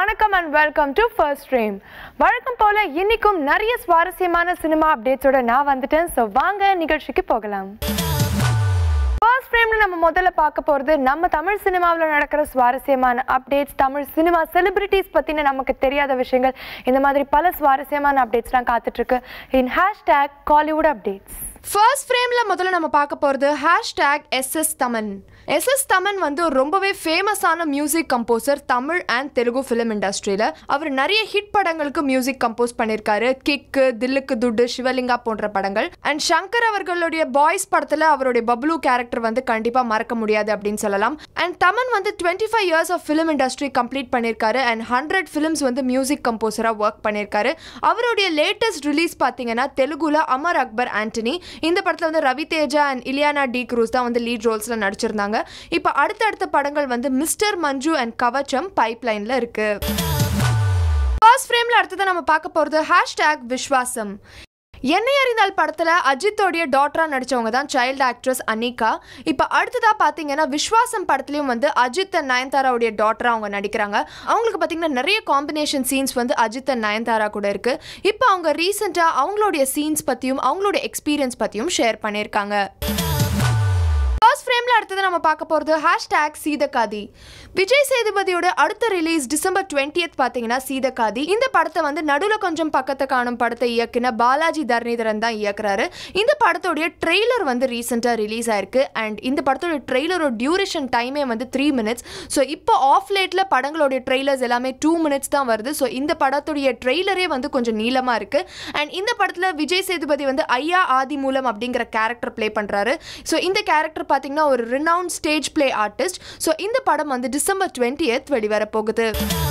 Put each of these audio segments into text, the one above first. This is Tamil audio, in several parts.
வணக்கம் and welcome to first frame வழக்கம் போல இன்னைக்கும் நிறைய சுவாரஸ்யமான சினிமா அப்டேட்ஸோட நான் வந்துட்டேன் ஸோ வாங்க நிகழ்ச்சிக்கு போகலாம் ஃபர்ஸ்ட் ஃப்ரேம்ல நம்ம முதல்ல பார்க்க போகிறது நம்ம தமிழ் சினிமாவில் நடக்கிற சுவாரஸ்யமான அப்டேட்ஸ் தமிழ் சினிமா செலிபிரிட்டிஸ் பற்றின நமக்கு தெரியாத விஷயங்கள் இந்த மாதிரி பல சுவாரஸ்யமான அப்டேட்ஸ்லாம் காத்துட்ருக்கு in hashtag Kollywood updates first ஃப்ரேமில் முதல்ல நம்ம பார்க்க போகிறது hashtag SS Thaman SS Thaman வந்து ஒரு ரொம்பவே ஃபேமஸான music composer Tamil and Telugu film இண்டஸ்ட்ரியில் அவர் நிறைய ஹிட் படங்களுக்கு மியூசிக் கம்போஸ் பண்ணியிருக்காரு கிக்கு தில்லுக்கு துட்டு சிவலிங்கா போன்ற படங்கள் அண்ட் சங்கர் அவர்களுடைய பாய்ஸ் படத்தில் அவருடைய பப்ளு கேரக்டர் வந்து கண்டிப்பாக மறக்க முடியாது அப்படின்னு சொல்லலாம் அண்ட் தமன் வந்து twenty five years of film industry complete பண்ணியிருக்காரு அண்ட் ஹண்ட்ரட் ஃபிலிம்ஸ் வந்து மியூசிக் கம்போசராக ஒர்க் பண்ணியிருக்காரு அவருடைய லேட்டஸ்ட் ரிலீஸ் பார்த்தீங்கன்னா தெலுங்குல அமர் அக்பர் ஆண்டனி இந்த படத்தில் வந்து ரவி தேஜா அண்ட் இலியானா டி க்ரூஸ் தான் வந்து லீட் ரோல்ஸில் நடிச்சிருந்தாங்க இப்போ அடுத்தடுத்த படங்கள் வந்து மிஸ்டர் மஞ்சு அண்ட் கவச்சம் பைப்லைனில் இருக்கு ஃபர்ஸ்ட் ஃப்ரேமில் அடுத்தது நம்ம பார்க்க போகிறது ஹேஷ்டேக் விஸ்வாசம் என்னை அறிந்தால் படத்தில் அஜித்தோடைய டாட்டரா நடித்தவங்க தான் சைல்டு ஆக்ட்ரஸ் அனிகா இப்போ அடுத்ததாக பார்த்தீங்கன்னா விஸ்வாசம் படத்துலையும் வந்து அஜித் அண்ட் நயன்தாராவுடைய டாட்டரா அவங்க நடிக்கிறாங்க அவங்களுக்கு பார்த்தீங்கன்னா நிறைய காம்பினேஷன் சீன்ஸ் வந்து அஜித் அண்ட் நயன்தாரா கூட இருக்கு இப்போ அவங்க ரீசெண்டாக அவங்களுடைய சீன்ஸ் பற்றியும் அவங்களுடைய எக்ஸ்பீரியன்ஸ் பற்றியும் ஷேர் பண்ணியிருக்காங்க ஃபர்ஸ்ட் ஃப்ரேமில் அடுத்தது நம்ம பார்க்க போகிறது ஹேஷ்டேக் சீதக்காதி விஜய் சேதுபதியோட அடுத்த ரிலீஸ் டிசம்பர் டுவெண்ட்டியத் பார்த்தீங்கன்னா சீதக்காதி இந்த படத்தை வந்து நடுவில் கொஞ்சம் பக்கத்தை காணும் படத்தை இயக்குன பாலாஜி தரணிதரன் தான் இயக்குறாரு இந்த படத்தோடைய ட்ரெய்லர் வந்து ரீசெண்டாக ரிலீஸ் ஆயிருக்கு அண்ட் இந்த படத்தோட ட்ரெய்லரோட டியூரேஷன் டைமே வந்து த்ரீ மினிட்ஸ் ஸோ இப்போ ஆஃப் லேட்டில் படங்களுடைய ட்ரெய்லர்ஸ் எல்லாமே டூ மினிட்ஸ் தான் வருது ஸோ இந்த படத்துடைய ட்ரெய்லரே வந்து கொஞ்சம் நீளமாக இருக்குது அண்ட் இந்த படத்தில் விஜய் சேதுபதி வந்து ஐயா ஆதி மூலம் அப்படிங்கிற கேரக்டர் ப்ளே பண்ணுறாரு ஸோ இந்த கேரக்டர் பார்த்தீங்கன்னா ஒரு renowned stage play artist so இந்த படம் வந்து டிசம்பர் டுவெண்ட்டியத் வெளிவர போகுது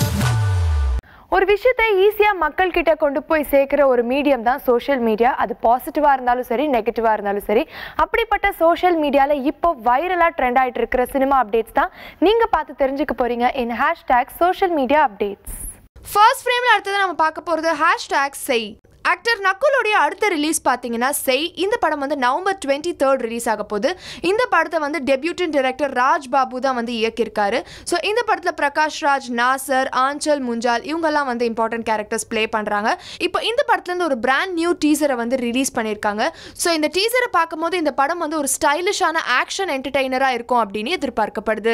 ஒரு விஷயத்தை ஈஸியாக மக்கள் கிட்ட கொண்டு போய் சேர்க்குற ஒரு மீடியம் தான் சோஷியல் மீடியா அது பாசிட்டிவாக இருந்தாலும் சரி நெகட்டிவாக இருந்தாலும் சரி அப்படிப்பட்ட சோஷியல் மீடியாவில் இப்போ வைரலாக ட்ரெண்ட் ஆகிட்டு இருக்கிற சினிமா அப்டேட்ஸ் தான் நீங்கள் பார்த்து தெரிஞ்சுக்க போகிறீங்க in hashtag social media updates first ஃப்ரேமில் அடுத்தது நம்ம பார்க்க போகிறது ஹேஷ்டேக் செய் ஆக்டர் நக்குலுடைய அடுத்த ரிலீஸ் பார்த்தீங்கன்னா செய் இந்த படம் வந்து நவம்பர் டுவெண்ட்டி தேர்ட் ரிலீஸ் ஆக போகுது இந்த படத்தை வந்து டெபியூட்டன் டைரக்டர் ராஜ் பாபு தான் வந்து இயக்கியிருக்காரு ஸோ இந்த படத்தில் பிரகாஷ் ராஜ் நாசர் ஆஞ்சல் முஞ்சால் இவங்கெல்லாம் வந்து இம்பார்ட்டன்ட் கேரக்டர்ஸ் ப்ளே பண்ணுறாங்க இப்போ இந்த படத்துலேருந்து ஒரு பிராண்ட் நியூ டீசரை வந்து ரிலீஸ் பண்ணியிருக்காங்க ஸோ இந்த டீசரை பார்க்கும்போது இந்த படம் வந்து ஒரு ஸ்டைலிஷான ஆக்ஷன் என்டர்டெய்னராக இருக்கும் அப்படின்னு எதிர்பார்க்கப்படுது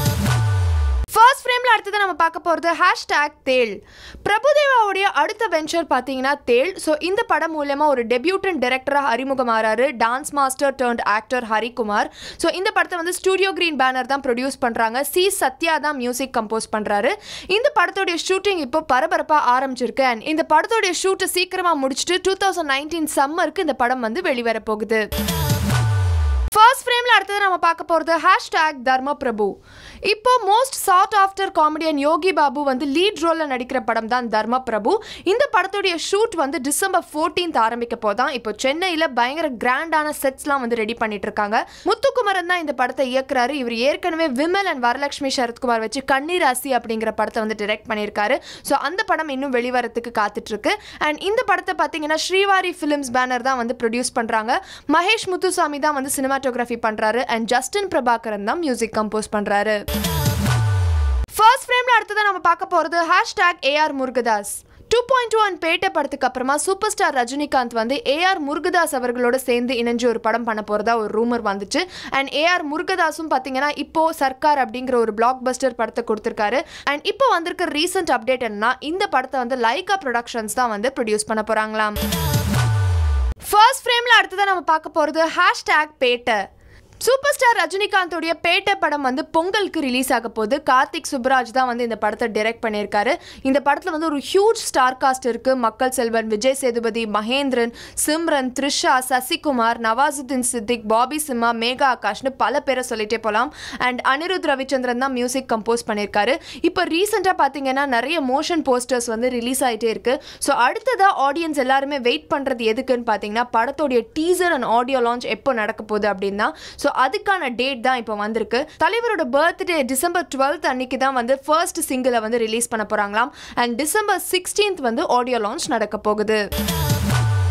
ஃபர்ஸ்ட் ஃப்ரேமில் அடுத்தது நம்ம பார்க்க போகிறது ஹேஷ்டேக் தேள் பிரபுதேவாவுடைய அடுத்த வெஞ்சர் பார்த்தீங்கன்னா தேள் ஸோ இந்த படம் மூலயமா ஒரு டெபியூட்டன் டைரக்டராக அறிமுகமாறாரு dance master turned actor Harikumar so இந்த படத்தை வந்து ஸ்டூடியோ கிரீன் பேனர் தான் ப்ரொடியூஸ் பண்ணுறாங்க சி சத்யா தான் மியூசிக் கம்போஸ் பண்ணுறாரு இந்த படத்தோடைய ஷூட்டிங் இப்போ பரபரப்பாக ஆரம்பிச்சிருக்கு அண்ட் இந்த படத்தோடைய ஷூட்டை சீக்கிரமாக முடிச்சுட்டு டூ தௌசண்ட் நைன்டீன் சம்மருக்கு இந்த படம் வந்து வெளிவர போகுது ஃபர்ஸ்ட் ஃப்ரேமில் அடுத்தது நம்ம பார்க்க போகிறது ஹேஷ்டேக் தர்ம பிரபு இப்போ most sought after comedian Yogi Babu வந்து லீட் ரோலில் நடிக்கிற படம் தான் தர்ம பிரபு இந்த படத்துடைய ஷூட் வந்து டிசம்பர் ஃபோர்டீன்த் ஆரம்பிக்க போதான் இப்போ சென்னையில் பயங்கர கிராண்டான செட்ஸ்லாம் வந்து ரெடி பண்ணிட்டு இருக்காங்க முத்துக்குமரன் தான் இந்த படத்தை இயக்குறாரு இவர் ஏற்கனவே விமல் அண்ட் வரலட்சுமி சரத்குமார் வச்சு கண்ணீர் ராசி அப்படிங்கிற படத்தை வந்து டிரெக்ட் பண்ணியிருக்காரு ஸோ அந்த படம் இன்னும் வெளிவரத்துக்கு காத்துட்டு இருக்கு அண்ட் இந்த படத்தை பார்த்தீங்கன்னா ஸ்ரீவாரி ஃபிலிம்ஸ் பேனர் தான் வந்து ப்ரொடியூஸ் பண்ணுறாங்க மகேஷ் முத்துசாமி தான் வந்து சினிமாட்டோகிராஃபி பண்ணுறாரு அண்ட் ஜஸ்டின் பிரபாகரன் தான் மியூசிக் கம்போஸ் பண்ணுறாரு ஃபர்ஸ்ட் ஃப்ரேமில் அடுத்ததான் நம்ம பார்க்க போகிறது hashtag AR Murugadoss two point two and Petta படத்துக்கு அப்புறமா சூப்பர் ஸ்டார் ரஜினிகாந்த் வந்து ஏஆர் முருகதாஸ் அவர்களோட சேர்ந்து இணைஞ்சு ஒரு படம் பண்ண போகிறதா ஒரு ரூமர் வந்துச்சு அண்ட் ஏஆர் முருகதாஸும் பார்த்தீங்கன்னா இப்போ சர்க்கார் அப்படிங்கிற ஒரு பிளாக் பஸ்டர் படத்தை கொடுத்துருக்காரு அண்ட் இப்போ வந்திருக்க ரீசெண்ட் அப்டேட் என்னன்னா இந்த படத்தை வந்து லைகா ப்ரொடக்ஷன்ஸ் தான் வந்து ப்ரொடியூஸ் பண்ண போகிறாங்களாம் ஃபர்ஸ்ட் ஃப்ரேமில் அடுத்ததான் நம்ம பார்க்க போகிறது ஹேஷ்டேக் பேட்டை சூப்பர் ஸ்டார் ரஜினிகாந்தோடைய பேட்டை படம் வந்து பொங்கலுக்கு ரிலீஸ் ஆக போகுது கார்த்திக் சுப்ராஜ் தான் வந்து இந்த படத்தை டைரக்ட் பண்ணியிருக்காரு இந்த படத்தில் வந்து ஒரு ஹியூஜ் ஸ்டார் காஸ்ட் இருக்கு மக்கள் செல்வன் விஜய் சேதுபதி மகேந்திரன் சிம்ரன் த்ரிஷா சசிகுமார் நவாசுதீன் சித்திக் பாபி சிம்மா மேகா ஆகாஷ்னு பல பேரை சொல்லிட்டே போகலாம் அண்ட் அனிருத் ரவிச்சந்திரன் தான் மியூசிக் கம்போஸ் பண்ணியிருக்காரு இப்போ ரீசெண்டாக பார்த்தீங்கன்னா நிறைய மோஷன் போஸ்டர்ஸ் வந்து ரிலீஸ் ஆகிட்டே இருக்கு ஸோ அடுத்ததாக ஆடியன்ஸ் எல்லாருமே வெயிட் பண்ணுறது எதுக்குன்னு பார்த்தீங்கன்னா படத்தோடைய டீசர் அண்ட் ஆடியோ லான்ச் எப்போ நடக்க போகுது அப்படின்னா ஸோ அதுக்கான டேட் தான் இப்போ வந்திருக்கு தலைவரோட பர்த்டே டிசம்பர் டுவெல்த் அன்னைக்கு தான் வந்து ஃபர்ஸ்ட் சிங்கிளை வந்து ரிலீஸ் பண்ண போகிறாங்களாம் அண்ட் டிசம்பர் சிக்ஸ்டீன்த் வந்து ஆடியோ லான்ச் நடக்க போகுது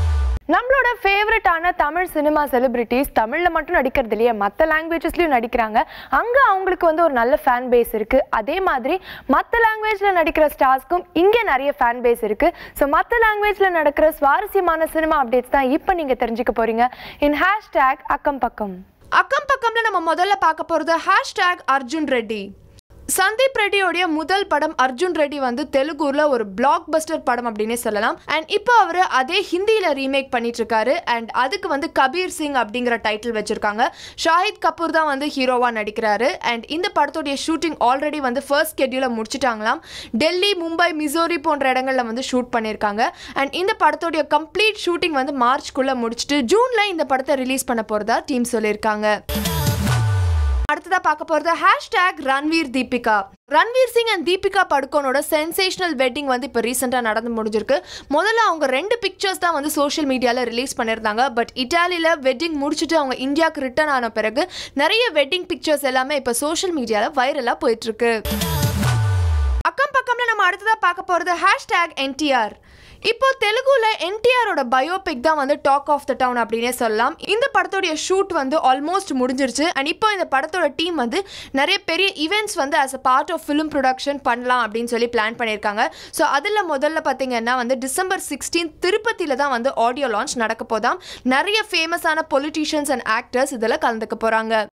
நம்மளோட ஃபேவரட்டான தமிழ் சினிமா செலிபிரிட்டிஸ் தமிழில் மட்டும் நடிக்கிறது இல்லையே மற்ற லாங்குவேஜஸ்லையும் நடிக்கிறாங்க அங்கே அவங்களுக்கு வந்து ஒரு நல்ல ஃபேன் பேஸ் இருக்குது அதே மாதிரி மற்ற லாங்குவேஜில் நடிக்கிற ஸ்டார்ஸ்க்கும் இங்கே நிறைய ஃபேன் பேஸ் இருக்குது ஸோ மற்ற லாங்குவேஜில் நடக்கிற சுவாரஸ்யமான சினிமா அப்டேட்ஸ் தான் இப்போ நீங்கள் தெரிஞ்சுக்க போகிறீங்க இன் ஹேஷ்டேக் அக்கம் பக்கம் அக்கம் பக்கம்ல நம்ம முதல்ல பார்க்க போறது ஹேஷ்டேக் அர்ஜுன் ரெட்டி சந்தீப் ரெட்டியோடைய முதல் படம் அர்ஜுன் ரெட்டி வந்து தெலுங்குல ஒரு பிளாக் பஸ்டர் படம் அப்படின்னே சொல்லலாம் அண்ட் இப்போ அவர் அதே ஹிந்தியில ரீமேக் பண்ணிட்டு இருக்காரு அண்ட் அதுக்கு வந்து கபீர் சிங் அப்படிங்கிற டைட்டில் வச்சிருக்காங்க ஷாஹித் கபூர் தான் வந்து ஹீரோவா நடிக்கிறாரு அண்ட் இந்த படத்துடைய ஷூட்டிங் ஆல்ரெடி வந்து ஃபர்ஸ்ட் ஸ்கெட்யூல முடிச்சிட்டாங்களாம் டெல்லி மும்பை மிசோரி போன்ற இடங்கள்ல வந்து ஷூட் பண்ணியிருக்காங்க அண்ட் இந்த படத்துடைய கம்ப்ளீட் ஷூட்டிங் வந்து மார்ச்க்குள்ள முடிச்சுட்டு ஜூன்ல இந்த படத்தை ரிலீஸ் பண்ண போறதா டீம் சொல்லியிருக்காங்க அடுத்ததா பார்க்க போறது ஹேஷ்டேக் ரன்வீர் தீபிகா ரன்வீர் சிங் அண்ட் தீபிகா படுகோனோட சென்சேஷனல் வெட்டிங் வந்து இப்போ ரீசெண்டாக நடந்து முடிஞ்சிருக்கு முதல்ல அவங்க ரெண்டு பிக்சர்ஸ் தான் வந்து சோஷியல் மீடியாவில் ரிலீஸ் பண்ணியிருந்தாங்க பட் இட்டாலியில் வெட்டிங் முடிச்சுட்டு அவங்க இந்தியாவுக்கு ரிட்டர்ன் ஆன பிறகு நிறைய வெட்டிங் பிக்சர்ஸ் எல்லாமே இப்போ சோஷியல் மீடியாவில் வைரலாக போயிட்டுருக்கு அக்கம் பக்கம்ல நம்ம அடுத்ததா பார்க்க போறது ஹேஷ்டேக் என்டிஆர் இப்போ தெலுங்குல என்டிஆரோட பயோபிக் தான் வந்து டாக் ஆஃப் த டவுன் அப்படின்னே சொல்லலாம் இந்த படத்தோடைய ஷூட் வந்து ஆல்மோஸ்ட் முடிஞ்சிருச்சு அண்ட் இப்போ இந்த படத்தோட டீம் வந்து நிறைய பெரிய ஈவெண்ட்ஸ் வந்து as a part of film production பண்ணலாம் அப்படின்னு சொல்லி பிளான் பண்ணியிருக்காங்க ஸோ அதில் முதல்ல பார்த்தீங்கன்னா வந்து டிசம்பர் சிக்ஸ்டீன் திருப்பதியில் தான் வந்து ஆடியோ லான்ச் நடக்க போதாம் நிறைய ஃபேமஸான பொலிட்டீஷியன்ஸ் அண்ட் ஆக்டர்ஸ் இதில் கலந்துக்க போகிறாங்க